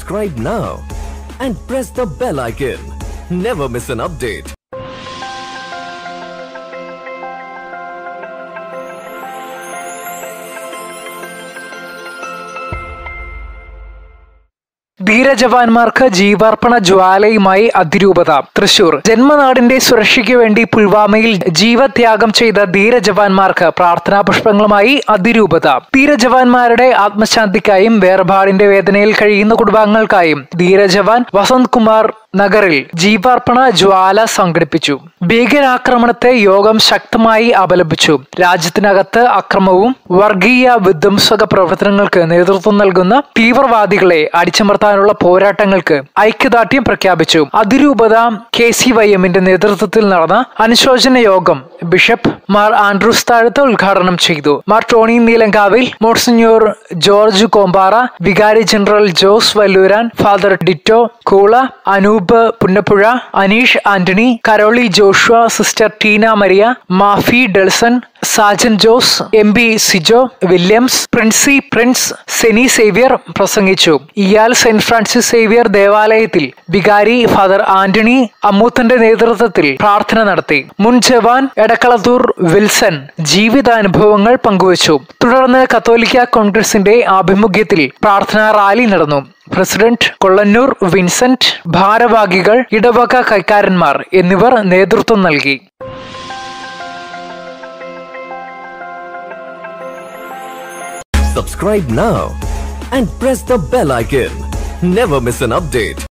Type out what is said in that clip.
Subscribe now and press the bell icon. Never miss an update. ധീരജവാന്മാർക്ക് ജീവാർപ്പണ ജ്വാലയുമായി അതിരൂപത തൃശൂർ ജന്മനാടിന്റെ സുരക്ഷയ്ക്ക് വേണ്ടി പുൽവാമയിൽ ജീവത്യാഗം ചെയ്ത ധീരജവാന്മാർക്ക് പ്രാർത്ഥനാ പുഷ്പങ്ങളുമായി അതിരൂപത ധീരജവാന്മാരുടെ ആത്മശാന്തിക്കായും വേർപാടിന്റെ വേദനയിൽ കഴിയുന്ന കുടുംബാംഗങ്ങൾക്കായും ധീരജവാൻ വസന്ത് കുമാർ നഗറിൽ ജീവാർപ്പണ ജ്വാല സംഘടിപ്പിച്ചു ഭീകരാക്രമണത്തെ യോഗം ശക്തമായി അപലപിച്ചു രാജ്യത്തിനകത്ത് അക്രമവും വർഗീയ വിധ്വംസക പ്രവർത്തനങ്ങൾക്ക് നേതൃത്വം നൽകുന്ന തീവ്രവാദികളെ അടിച്ചമർത്താനുള്ള പോരാട്ടങ്ങൾക്ക് ഐക്യദാർഢ്യം പ്രഖ്യാപിച്ചു അതിരൂപത കെ സി വൈ എമ്മിന്റെ നേതൃത്വത്തിൽ നടന്ന അനുശോചന യോഗം ബിഷപ്പ് മാർ ആൻഡ്രൂസ് താഴത്ത് ഉദ്ഘാടനം ചെയ്തു Mar Tony Neelankavil monsignor George Kombara vicar general Jose Valloran father Dito Koola Anoop Punnapuzha Aneesh Antony Karoli Joshua sister Tina Maria Mafi Delson Sajan Jose M B Sijo Williams Princy Prince Seni Xavier പ്രസംഗിച്ചു ഇയാൽ സെന്റ് ഫ്രാൻസിസ് സേവ്യർ ദേവാലയത്തിൽ വികാരി ഫാദർ ആന്റണി അമ്മൂത്തന്റെ നേതൃത്വത്തിൽ പ്രാർത്ഥന നടത്തി മുൻ ജവാൻ എടക്കളത്തൂർ വിൽസൺ ജീവിതാനുഭവങ്ങൾ പങ്കുവച്ചു തുടർന്ന് കത്തോലിക്ക കോൺഗ്രസിന്റെ ആഭിമുഖ്യത്തിൽ പ്രാർത്ഥനാ റാലി നടന്നു പ്രസിഡന്റ് കൊള്ളന്നൂർ വിൻസെന്റ് ഭാരവാഹികൾ ഇടവക കൈക്കാരന്മാർ എന്നിവർ നേതൃത്വം നൽകി Subscribe now and press the bell icon. Never miss an update.